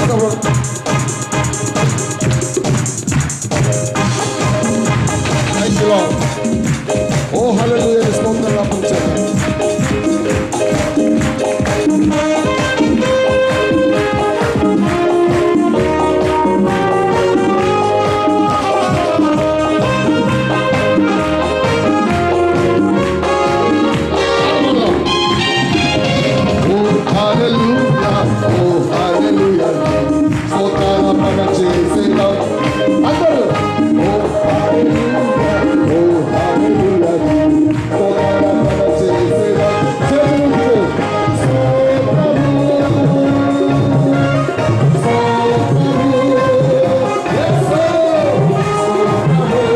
Thank you, Lord. Oh, hallelujah. స్తోత్రం అర్పించాను Oh, hallelujah. Oh, hallelujah. స్తోత్రాల పగ చేసేద్దాం. అందరూ. Oh, hallelujah. Oh, hallelujah. స్తోత్రాల పగ చేసేద్దాం. చేతులు స్తోత్రము. స్తోత్రము. Yes, sir.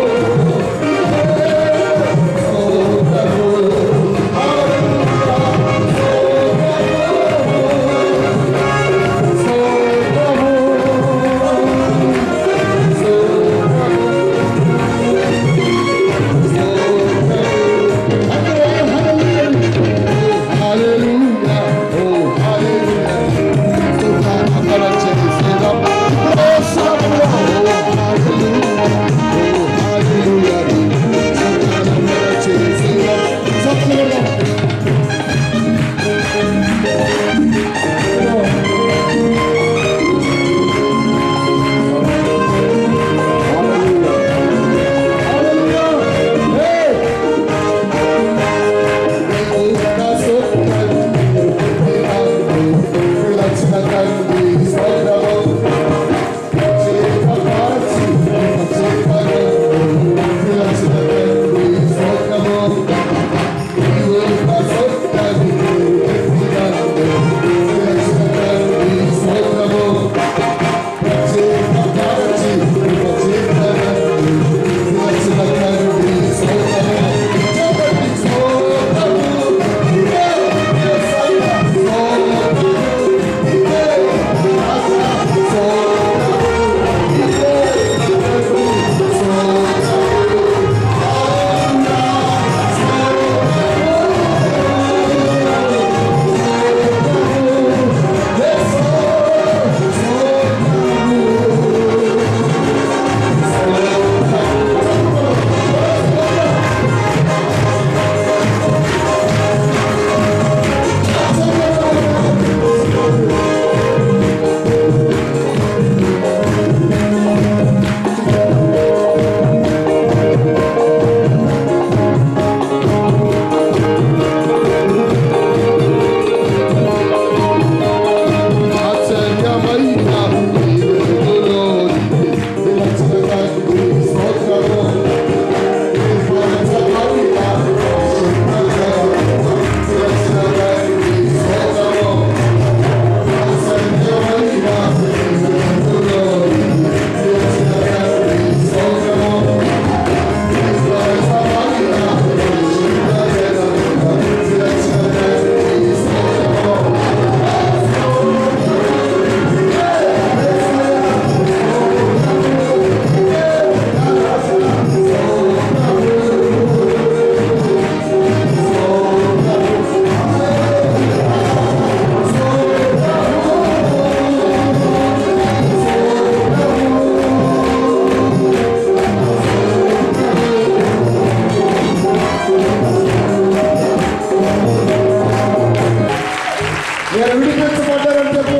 నేను విడిపించబడ్డారని చెప్పు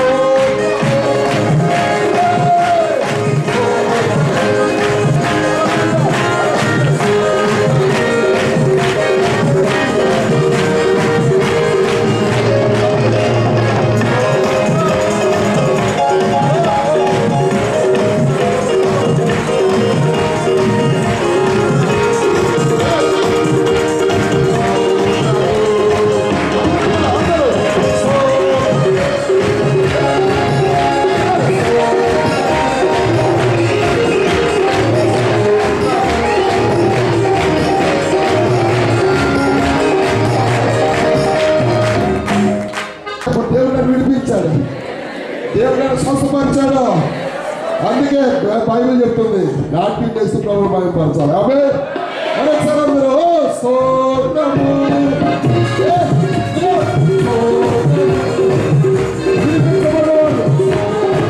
దేవుడు నన్ను విడిపించాడు దేవుడు నన్ను స్వస్థపరిచాడు అందుకే బైబిల్ చెప్తుంది నాటి డేస్ ప్రభు బయలుపరచాలి ఆమె ఒకసారి అందరూ ఓ స్తోత్రము. ఏ, ఓ, స్తోత్రము. విడిపించబడ్డవాడు.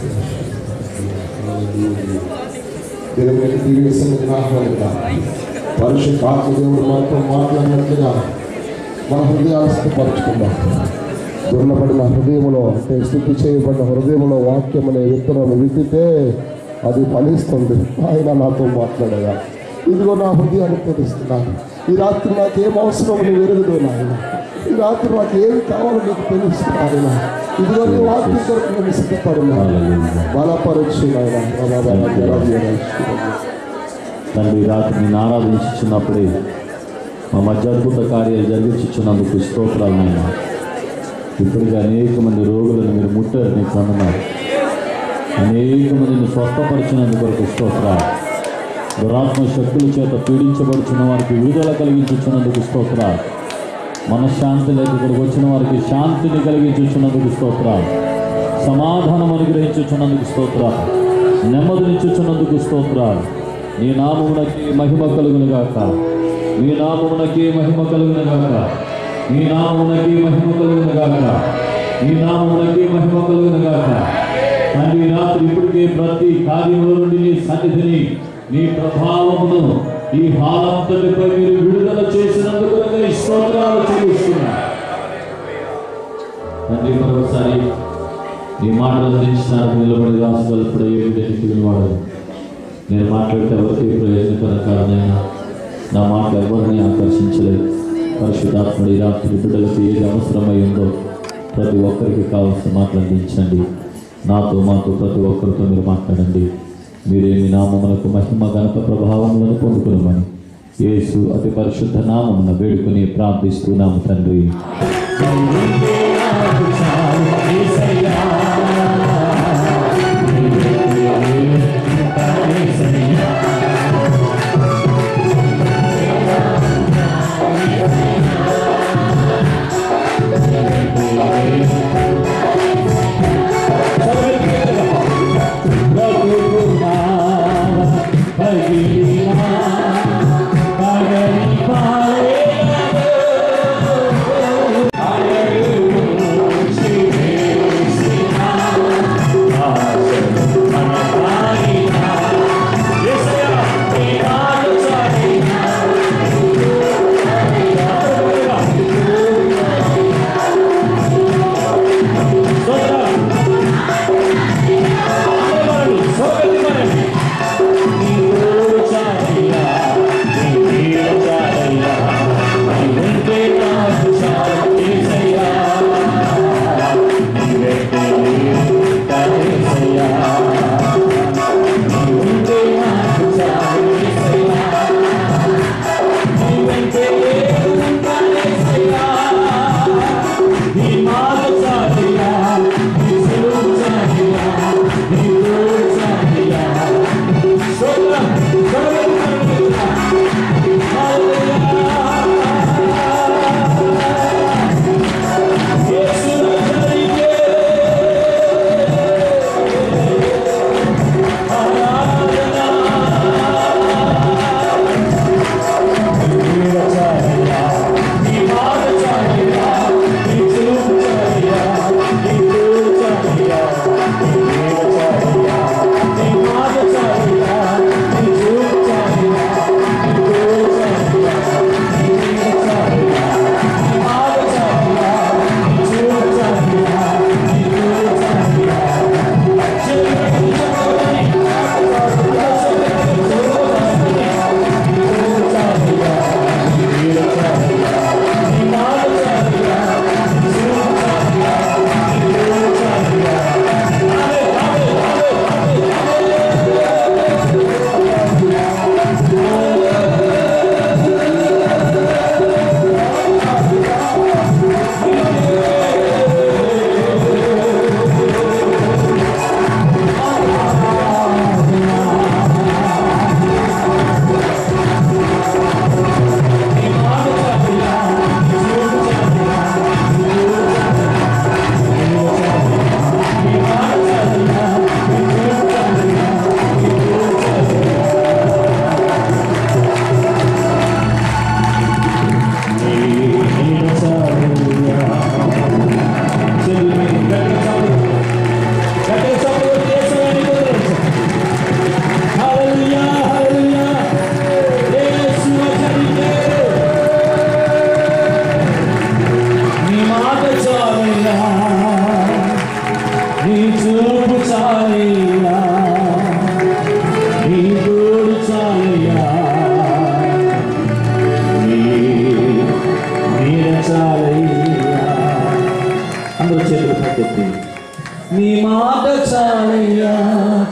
దేవుని దివ్యసన్ని ఆహ్వానిద్దాం పరిశుద్ధ ఆత్మ దేవుడు మనతో మాట్లాడినట్లుగా మన హృదయాలు స్థిరపరచుకుందాం దుర్లపడిన హృదయంలో అంటే స్థితి చేయబడిన హృదయంలో వాక్యం అనే విత్తనం విత్తితే అది ఫలిస్తుంది ఆయన నాతో మాట్లాడగా ఇదిగో నా హృదయాన్ని తెలుస్తున్నాను ఈ రాత్రి నాకు ఏం అవసరం నువ్వు ఎరుగుదు నాయన ఈ రాత్రి నాకు ఏమి కావాలో నీకు తెలుస్తుంది ఆయన ఇదిగో నీ వాక్యం కొరకు నేను సిద్ధపడినా బలపరచు నాయన ప్రభా, బల, బల, బల, బల. తండ్రి రాత్రి నేను ఆరాధించుచున్నప్పుడే మా మధ్య అద్భుత కార్యాలు జరిగించుచున్నందుకు స్తోత్రాలు నాయన ఇప్పటికీ అనేక మంది రోగులను మీరు ముట్టారు నీకు వందనాలు అనేక మందిని స్వస్థపరిచినందుకు కొరకు స్తోత్రాలు దురాత్మ శక్తుల చేత పీడించబడుచున్న వారికి విడుదల కలిగించుచున్నందుకు స్తోత్రాలు మనశ్శాంతి లేక ఇక్కడికి వచ్చిన వారికి శాంతిని కలిగించుచున్నందుకు స్తోత్రాలు సమాధానం అనుగ్రహించుచున్నందుకు స్తోత్రాలు నెమ్మదినిచ్చుచున్నందుకు స్తోత్రాలు నీ నామమునకి మహిమ కలుగును గాక నీ నామమునకి మహిమ కలుగును గాక నీ నామమునకి మహిమ కలుగును గాక నీ నామమునకి మహిమ కలుగును గాక తండ్రి రాత్రి ఇప్పటికే ప్రతి కార్యంలో నుండి నీ సన్నిధిని నీ ప్రభావమును ఈ హాలంతటిపై మీరు విడుదల చేసినందుకు నీ స్తోత్రాలు చెల్లిస్తున్నా తండ్రి మరొకసారి ఈ మాటలు అందించినారు నిలబడి రాసుగలపడే ఏమిటి వాడు నేను మాట్లాడితే ఎవరికి ప్రయోజనకరం కారణైనా నా మాట ఎవరిని ఆకర్షించలేదు పరిశుద్ధాత్ముడు ఈ రాత్రి బిడ్డలకు ఏది అవసరమై ఉందో ప్రతి ఒక్కరికి కావాల్సిన మాటలు అందించండి నాతో మాతో ప్రతి ఒక్కరితో మీరు మాట్లాడండి మీరేమి నామములకు మహిమ గణప ప్రభావములను పొందుకునమని యేసు అతి పరిశుద్ధ నామమున వేడుకొని ప్రార్థిస్తున్నాము తండ్రి పగిలినా, పగలి పాలే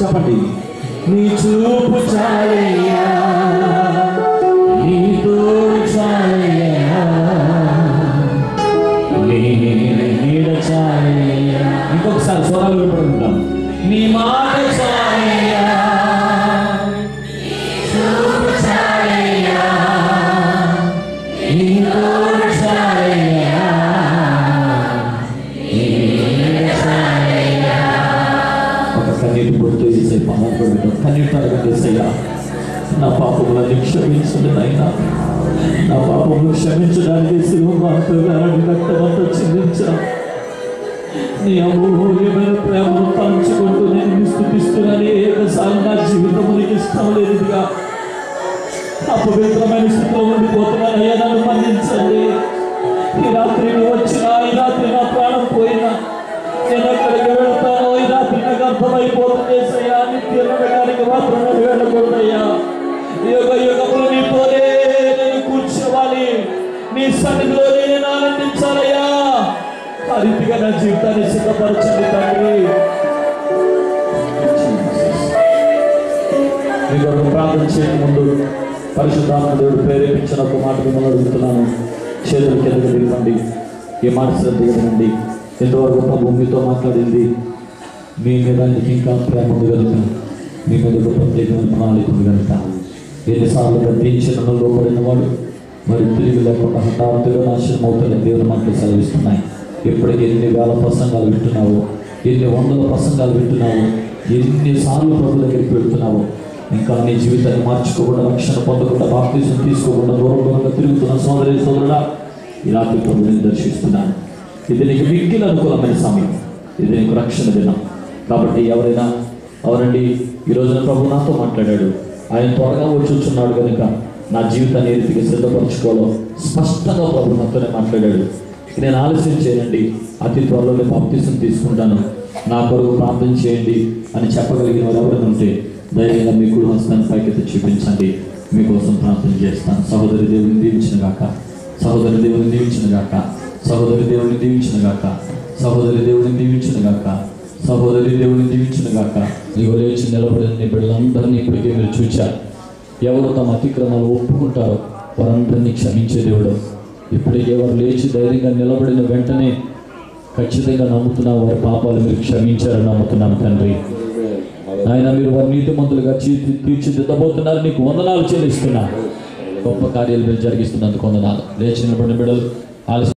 చెప్పండి నీ చూపు చాలయ్యా నీ తోడు చాలయ్యా నీ నీడ చాలయ్యా ఇంకొకసారి స్వరాలు వినపడుకుంటాం నీ మాట చాలయ్యా చూపు చాలయ్యా నీ తోడు చాలయ్యా నీ నీడ చాలయ్యా ఒక కన్నీటి పొడితో వేసే పాపం కన్నీటి అడగండి వేసయ్యా నా పాపములను క్షమించండి నాయనా నా పాపములు క్షమించడానికి శివమాతగాని రక్తమంతా చిందించా నీ అమూల్యమైన ప్రేమను పంచుకుంటూ నేను స్థుతిస్తున్నాను ఏకసారి నా జీవితం నీకు ఇష్టం లేదుగా అపవిత్రమైన స్థితిలో ఉండిపోతున్నాను అయ్యా నన్ను మన్నించండి ఈ రాత్రి నువ్వు వచ్చినా ఈ రాత్రి నా ప్రాణం పోయినా నేను ఎక్కడికి వెళ్తానో ఈ రాత్రి నాకు అర్థమైపోతుంది అయ్యా నిత్య నడకానికి మాత్రం నేను వెళ్ళకూడదయ్యా యుగ యుగములు నీతోనే నేను కూర్చోవాలి నీ సన్నిధిలో నేను ఆనందించాలయ్యా ఆ రీతిగా నా జీవితాన్ని సిద్ధపరచండి తండ్రి మీ కొరకు ప్రార్థన చేయక ముందు పరిశుద్ధాత్మ దేవుడు ప్రేరేపించిన ఒక మాట మిమ్మల్ని అడుగుతున్నాను చేతులు కిందకి దిగండి ఈ మాట శ్రద్ధగా వినండి ఎంతవరకు ప్రభు మీతో మాట్లాడింది మీ మీద ఆయనకి ఇంకా ప్రేమ ఉంది కనుక మీ మీద ఒక ప్రత్యేకమైన ప్రణాళిక ఉంది కనుక ఎన్నిసార్లు గద్దించిన లోపడిన వాడు మరి తిరిగి లేకుండా హఠాత్తుగా నాశనం అవుతున్న దేవుని మాటలు సెలవిస్తున్నాయి ఎప్పటికి ఎన్ని వేల ప్రసంగాలు వింటున్నావో ఎన్ని వందల ప్రసంగాలు వింటున్నావో ఎన్నిసార్లు ప్రభు దగ్గరికి వెళ్తున్నావో ఇంకా నీ జీవితాన్ని మార్చుకోకుండా రక్షణ పొందకుండా బాప్తీసం తీసుకోకుండా దూరం దూరంగా తిరుగుతున్న సోదరి సోదరుడా ఈ రాత్రి ప్రభు నేను దర్శిస్తున్నాను ఇది నీకు మిక్కిలి అనుకూలమైన సమయం ఇది నీకు రక్షణ దినం కాబట్టి ఎవరైనా అవునండి ఈ రోజున ప్రభు నాతో మాట్లాడాడు ఆయన త్వరగా వచ్చుచున్నాడు కనుక నా జీవితాన్ని ఏ రీతిగా సిద్ధపరచుకోవాలో స్పష్టంగా ప్రభు నాతోనే మాట్లాడాడు నేను ఆలస్యం చేయనండి అతి త్వరలోనే బాప్తీసం తీసుకుంటాను నా కొరకు ప్రార్థన చేయండి అని చెప్పగలిగిన వారు ఎవరైనా ఉంటే ధైర్యంగా మీ కుడి హస్తాన్ని పైకెత్తి చూపించండి మీకోసం ప్రార్థన చేస్తాను సహోదరి దేవుని దీవించిన గాక సహోదరి దేవుని దీవించిన గాక సహోదరి దేవుని దీవించిన గాక సహోదరి దేవుని దీవించిన గాక సహోదరి దేవుని దీవించిన గాక నీవు లేచి నిలబడిన నీ బిడ్డలందరినీ ఇప్పటికే మీరు చూచారు ఎవరు తమ అతిక్రమాలు ఒప్పుకుంటారో వారందరినీ క్షమించే దేవుడు ఇప్పటికే వారు లేచి ధైర్యంగా నిలబడిన వెంటనే ఖచ్చితంగా నమ్ముతున్నా వారి పాపాలు మీరు క్షమించారని నమ్ముతున్నాను తండ్రి ఆయన మీరు వారి నీతిమంతులుగా తీర్చి తీర్చిదిద్దబోతున్నారు నీకు వందనాలు చెల్లిస్తున్నా గొప్ప కార్యాలు మీరు జరిగిస్తున్నందుకు వందనాలు లేచి నిలబడిన బిడ్డలు ఆలస్యం